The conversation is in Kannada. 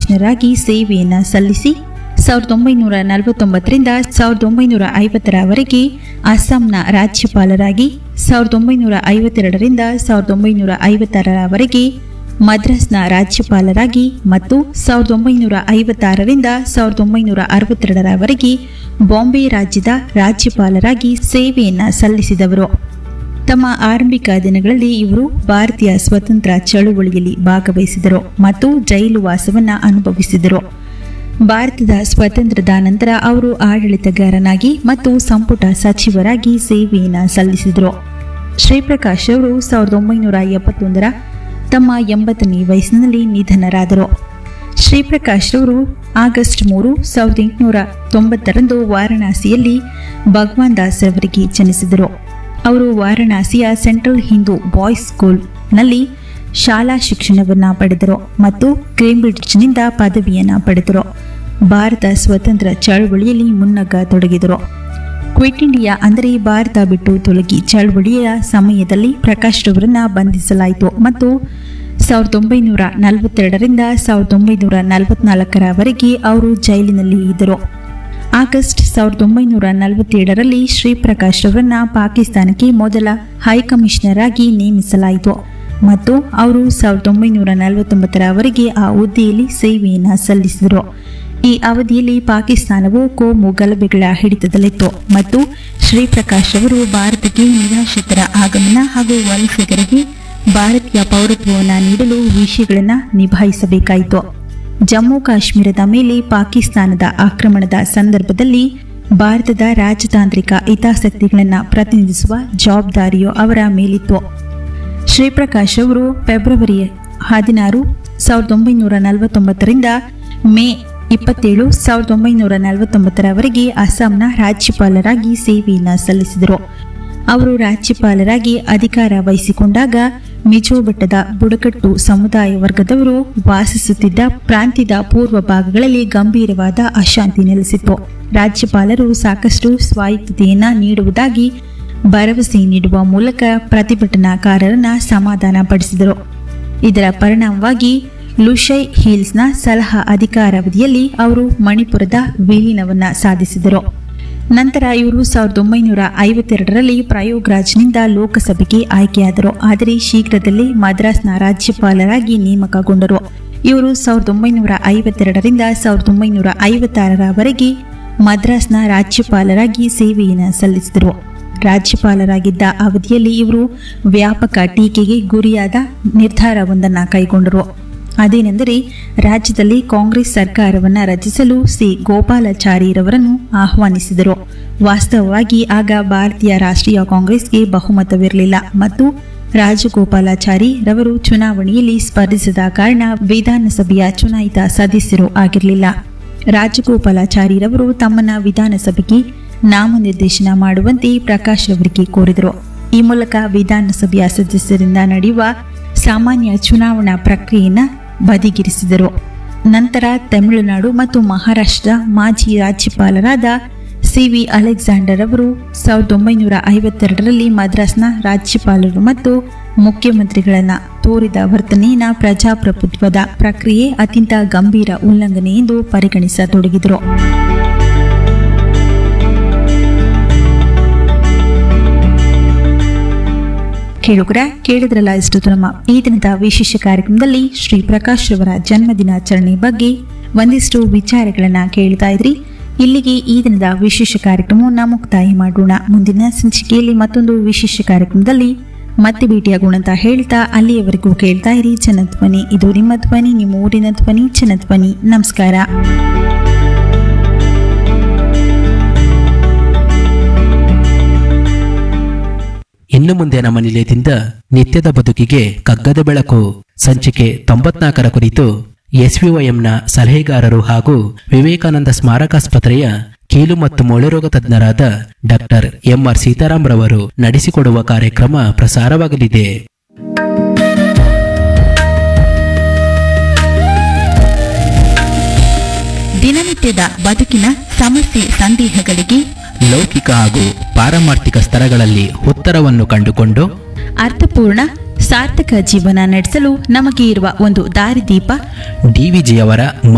ಕಮಿಷನರ್ ಆಗಿ ಸೇವೆಯನ್ನು ಸಲ್ಲಿಸಿ ಸಾವಿರದ ಒಂಬೈನೂರ ನಲವತ್ತೊಂಬತ್ತರಿಂದ ಸಾವಿರದ ಒಂಬೈನೂರ ಐವತ್ತರವರೆಗೆ ಅಸ್ಸಾಂನ ರಾಜ್ಯಪಾಲರಾಗಿ ಸಾವಿರದ ಒಂಬೈನೂರ ಐವತ್ತೆರಡರಿಂದ ಸಾವಿರದ ಒಂಬೈನೂರ ಐವತ್ತಾರರವರೆಗೆ ಮದ್ರಾಸ್ನ ರಾಜ್ಯಪಾಲರಾಗಿ ಮತ್ತು ಸಾವಿರದ ಒಂಬೈನೂರ ಐವತ್ತಾರರಿಂದ ಸಾವಿರದ ಒಂಬೈನೂರ ಅರವತ್ತೆರಡರವರೆಗೆ ಬಾಂಬೆ ರಾಜ್ಯದ ರಾಜ್ಯಪಾಲರಾಗಿ ಸೇವೆಯನ್ನು ಸಲ್ಲಿಸಿದವರು ತಮ್ಮ ಆರಂಭಿಕ ದಿನಗಳಲ್ಲಿ ಇವರು ಭಾರತೀಯ ಸ್ವತಂತ್ರ ಚಳುವಳಿಯಲ್ಲಿ ಭಾಗವಹಿಸಿದರು ಮತ್ತು ಜೈಲು ವಾಸವನ್ನು ಅನುಭವಿಸಿದರು ಭಾರತದ ಸ್ವಾತಂತ್ರ್ಯದ ನಂತರ ಅವರು ಆಡಳಿತಗಾರನಾಗಿ ಮತ್ತು ಸಂಪುಟ ಸಚಿವರಾಗಿ ಸೇವೆಯನ್ನು ಸಲ್ಲಿಸಿದರು ಶ್ರೀಪ್ರಕಾಶ್ ಅವರು ಸಾವಿರದ ಒಂಬೈನೂರ ಎಪ್ಪತ್ತೊಂದರ ತಮ್ಮ ಎಂಬತ್ತನೇ ವಯಸ್ಸಿನಲ್ಲಿ ನಿಧನರಾದರು ಶ್ರೀಪ್ರಕಾಶ್ ಅವರು ಆಗಸ್ಟ್ ಮೂರು ಸಾವಿರದ ಎಂಟುನೂರ ತೊಂಬತ್ತರಂದು ವಾರಣಾಸಿಯಲ್ಲಿ ಭಗವಾನ್ ದಾಸ್ ಅವರಿಗೆ ಜನಿಸಿದರು ಅವರು ವಾರಣಾಸಿಯ ಸೆಂಟ್ರಲ್ ಹಿಂದೂ ಬಾಯ್ಸ್ ಸ್ಕೂಲ್ನಲ್ಲಿ ಶಾಲಾ ಶಿಕ್ಷಣವನ್ನು ಪಡೆದರು ಮತ್ತು ಕೇಂಬ್ರಿಡ್ಜ್ನಿಂದ ಪದವಿಯನ್ನು ಪಡೆದರು ಭಾರತ ಸ್ವತಂತ್ರ ಚಳವಳಿಯಲ್ಲಿ ಮುನ್ನಗ್ಗತೊಡಗಿದರು ಕ್ವಿಟ್ ಇಂಡಿಯಾ ಅಂದರೆ ಭಾರತ ಬಿಟ್ಟು ತೊಲಗಿ ಚಳವಳಿಯ ಸಮಯದಲ್ಲಿ ಪ್ರಕಾಶ್ ರವರನ್ನ ಬಂಧಿಸಲಾಯಿತು ಮತ್ತು ಸಾವಿರದ ಒಂಬೈನೂರ ನಲವತ್ತೆರಡರಿಂದ ಸಾವಿರದ ಒಂಬೈನೂರ ನಲವತ್ನಾಲ್ಕರವರೆಗೆ ಅವರು ಜೈಲಿನಲ್ಲಿ ಇದ್ದರು ಆಗಸ್ಟ್ ಸಾವಿರದ ಒಂಬೈನೂರ ನಲವತ್ತೇಳರಲ್ಲಿ ಶ್ರೀಪ್ರಕಾಶ್ ರವರನ್ನ ಪಾಕಿಸ್ತಾನಕ್ಕೆ ಮೊದಲ ಹೈಕಮಿಷನರ್ ಆಗಿ ನೇಮಿಸಲಾಯಿತು ಮತ್ತು ಅವರು ಸಾವಿರದ ಒಂಬೈನೂರ ನಲವತ್ತೊಂಬತ್ತರವರೆಗೆ ಆ ಹುದ್ದೆಯಲ್ಲಿ ಸೇವೆಯನ್ನು ಸಲ್ಲಿಸಿದರು ಈ ಅವಧಿಯಲ್ಲಿ ಪಾಕಿಸ್ತಾನವು ಕೋಮು ಗಲಭೆಗಳ ಹಿಡಿತದಲ್ಲಿತ್ತು ಮತ್ತು ಶ್ರೀಪ್ರಕಾಶ್ ಅವರು ಭಾರತಕ್ಕೆ ನಿರಾಶ್ರಿತರ ಆಗಮನ ಹಾಗೂ ವಲಸಿಗರಿಗೆ ಭಾರತೀಯ ಪೌರತ್ವವನ್ನು ನೀಡಲು ವಿಷಯಗಳನ್ನು ನಿಭಾಯಿಸಬೇಕಾಯಿತು ಜಮ್ಮು ಕಾಶ್ಮೀರದ ಮೇಲೆ ಪಾಕಿಸ್ತಾನದ ಆಕ್ರಮಣದ ಸಂದರ್ಭದಲ್ಲಿ ಭಾರತದ ರಾಜತಾಂತ್ರಿಕ ಹಿತಾಸಕ್ತಿಗಳನ್ನು ಪ್ರತಿನಿಧಿಸುವ ಜವಾಬ್ದಾರಿಯು ಅವರ ಮೇಲಿತ್ತು ಶ್ರೀಪ್ರಕಾಶ್ ಅವರು ಫೆಬ್ರವರಿ ಹದಿನಾರು ಸಾವಿರದ ಒಂಬೈನೂರ ನಲವತ್ತೊಂಬತ್ತರಿಂದ ಮೇ ಇಪ್ಪತ್ತೇಳು ಸಾವಿರದ ಒಂಬೈನೂರ ನಲವತ್ತೊಂಬತ್ತರವರೆಗೆ ಅಸ್ಸಾಂನ ರಾಜ್ಯಪಾಲರಾಗಿ ಸೇವೆಯನ್ನು ಸಲ್ಲಿಸಿದರು ಅವರು ರಾಜ್ಯಪಾಲರಾಗಿ ಅಧಿಕಾರ ವಹಿಸಿಕೊಂಡಾಗ ಮಿಜೋ ಬೆಟ್ಟದ ಬುಡಕಟ್ಟು ಸಮುದಾಯ ವರ್ಗದವರು ವಾಸಿಸುತ್ತಿದ್ದ ಪ್ರಾಂತ್ಯದ ಪೂರ್ವ ಭಾಗಗಳಲ್ಲಿ ಗಂಭೀರವಾದ ಅಶಾಂತಿ ನೆಲೆಸಿತ್ತು ರಾಜ್ಯಪಾಲರು ಸಾಕಷ್ಟು ಸ್ವಾಯತ್ತತೆಯನ್ನ ನೀಡುವುದಾಗಿ ಭರವಸೆ ನೀಡುವ ಮೂಲಕ ಪ್ರತಿಭಟನಾಕಾರರನ್ನ ಸಮಾಧಾನಪಡಿಸಿದರು ಇದರ ಪರಿಣಾಮವಾಗಿ ಲುಷೈ ಹಿಲ್ಸ್ನ ಸಲಹಾ ಅಧಿಕಾರಾವಧಿಯಲ್ಲಿ ಅವರು ಮಣಿಪುರದ ವಿಲೀನವನ್ನ ಸಾಧಿಸಿದರು ನಂತರ ಇವರು ಸಾವಿರದ ಒಂಬೈನೂರ ಐವತ್ತೆರಡರಲ್ಲಿ ಪ್ರಯೋಗ್ರಾಜ್ನಿಂದ ಲೋಕಸಭೆಗೆ ಆಯ್ಕೆಯಾದರು ಆದರೆ ಶೀಘ್ರದಲ್ಲೇ ಮದ್ರಾಸ್ನ ರಾಜ್ಯಪಾಲರಾಗಿ ನೇಮಕಗೊಂಡರು ಇವರು ಸಾವಿರದ ಒಂಬೈನೂರ ಐವತ್ತೆರಡರಿಂದ ಸಾವಿರದ ಒಂಬೈನೂರ ಐವತ್ತಾರರವರೆಗೆ ಮದ್ರಾಸ್ನ ರಾಜ್ಯಪಾಲರಾಗಿ ಸೇವೆಯನ್ನು ಸಲ್ಲಿಸಿದರು ರಾಜ್ಯಪಾಲರಾಗಿದ್ದ ಅವಧಿಯಲ್ಲಿ ಇವರು ವ್ಯಾಪಕ ಟೀಕೆಗೆ ಗುರಿಯಾದ ನಿರ್ಧಾರವೊಂದನ್ನು ಕೈಗೊಂಡರು ಅದೇನೆಂದರೆ ರಾಜ್ಯದಲ್ಲಿ ಕಾಂಗ್ರೆಸ್ ಸರ್ಕಾರವನ್ನು ರಚಿಸಲು ಸಿ ಗೋಪಾಲಾಚಾರಿರವರನ್ನು ಆಹ್ವಾನಿಸಿದರು ವಾಸ್ತವವಾಗಿ ಆಗ ಭಾರತೀಯ ರಾಷ್ಟ್ರೀಯ ಕಾಂಗ್ರೆಸ್ಗೆ ಬಹುಮತವಿರಲಿಲ್ಲ ಮತ್ತು ರಾಜಗೋಪಾಲಾಚಾರಿ ರವರು ಚುನಾವಣೆಯಲ್ಲಿ ಸ್ಪರ್ಧಿಸದ ಕಾರಣ ವಿಧಾನಸಭೆಯ ಚುನಾಯಿತ ಸದಸ್ಯರು ಆಗಿರಲಿಲ್ಲ ರಾಜಗೋಪಾಲಾಚಾರಿರವರು ತಮ್ಮನ್ನ ವಿಧಾನಸಭೆಗೆ ನಾಮನಿರ್ದೇಶನ ಮಾಡುವಂತೆ ಪ್ರಕಾಶ್ ರವರಿಗೆ ಕೋರಿದರು ಈ ಮೂಲಕ ವಿಧಾನಸಭೆಯ ಸದಸ್ಯರಿಂದ ನಡೆಯುವ ಸಾಮಾನ್ಯ ಚುನಾವಣಾ ಪ್ರಕ್ರಿಯೆಯನ್ನು ಬದಿಗಿರಿಸಿದರು ನಂತರ ತಮಿಳುನಾಡು ಮತ್ತು ಮಹಾರಾಷ್ಟ್ರ ಮಾಜಿ ರಾಜ್ಯಪಾಲರಾದ ಸಿ ವಿ ಅಲೆಕ್ಸಾಂಡರ್ ಅವರು ಸಾವಿರದ ಒಂಬೈನೂರ ಐವತ್ತೆರಡರಲ್ಲಿ ಮದ್ರಾಸ್ನ ರಾಜ್ಯಪಾಲರು ಮತ್ತು ಮುಖ್ಯಮಂತ್ರಿಗಳನ್ನ ತೋರಿದ ವರ್ತನೆಯನ್ನು ಪ್ರಜಾಪ್ರಭುತ್ವದ ಪ್ರಕ್ರಿಯೆ ಅತ್ಯಂತ ಗಂಭೀರ ಉಲ್ಲಂಘನೆ ಎಂದು ಪರಿಗಣಿಸತೊಡಗಿದರು ಕೇಳುಗರ ಕೇಳಿದ್ರಲ್ಲ ಇಷ್ಟು ನಮ್ಮ ಈ ದಿನದ ವಿಶೇಷ ಕಾರ್ಯಕ್ರಮದಲ್ಲಿ ಶ್ರೀ ಪ್ರಕಾಶ್ ರವರ ಜನ್ಮದಿನಾಚರಣೆ ಬಗ್ಗೆ ಒಂದಿಷ್ಟು ವಿಚಾರಗಳನ್ನ ಕೇಳ್ತಾ ಇದ್ರಿ ಇಲ್ಲಿಗೆ ಈ ದಿನದ ವಿಶೇಷ ಕಾರ್ಯಕ್ರಮವನ್ನು ಮುಕ್ತಾಯ ಮಾಡೋಣ ಮುಂದಿನ ಸಂಚಿಕೆಯಲ್ಲಿ ಮತ್ತೊಂದು ವಿಶೇಷ ಕಾರ್ಯಕ್ರಮದಲ್ಲಿ ಮತ್ತೆ ಭೇಟಿಯಾಗೋಣ ಅಂತ ಹೇಳ್ತಾ ಅಲ್ಲಿಯವರೆಗೂ ಕೇಳ್ತಾ ಇರಿ ಜನಧ್ವನಿ ಇದು ನಿಮ್ಮ ಧ್ವನಿ ನಿಮ್ಮ ಊರಿನ ಧ್ವನಿ ಜನಧ್ವನಿ ನಮಸ್ಕಾರ ಇನ್ನು ಮುಂದೆ ನಮ್ಮ ನಿಲಯದಿಂದ ನಿತ್ಯದ ಬದುಕಿಗೆ ಕಗ್ಗದ ಬೆಳಕು ಸಂಚಿಕೆ ತೊಂಬತ್ನಾಲ್ಕರ ಕುರಿತು ಎಸ್ವಿವೈಎಂನ ಸಲಹೆಗಾರರು ಹಾಗೂ ವಿವೇಕಾನಂದ ಸ್ಮಾರಕಾಸ್ಪತ್ರೆಯ ಕೀಲು ಮತ್ತು ಮೊಳೆರೋಗ ತಜ್ಞರಾದ ಡಾಕ್ಟರ್ ಎಂಆರ್ ಸೀತಾರಾಮ್ ರವರು ನಡೆಸಿಕೊಡುವ ಕಾರ್ಯಕ್ರಮ ಪ್ರಸಾರವಾಗಲಿದೆ ದಿನನಿತ್ಯದ ಬದುಕಿನ ಸಮಸ್ಯೆ ಸಂದೇಹಗಳಿಗೆ ಲೌಕಿಕ ಹಾಗೂ ಪಾರಮಾರ್ಥಿಕ ಸ್ತರಗಳಲ್ಲಿ ಉತ್ತರವನ್ನು ಕಂಡುಕೊಂಡು ಅರ್ಥಪೂರ್ಣ ಸಾರ್ಥಕ ಜೀವನ ನಡೆಸಲು ನಮಗೆ ಇರುವ ಒಂದು ದಾರಿದೀಪ ಡಿವಿಜಿಯವರ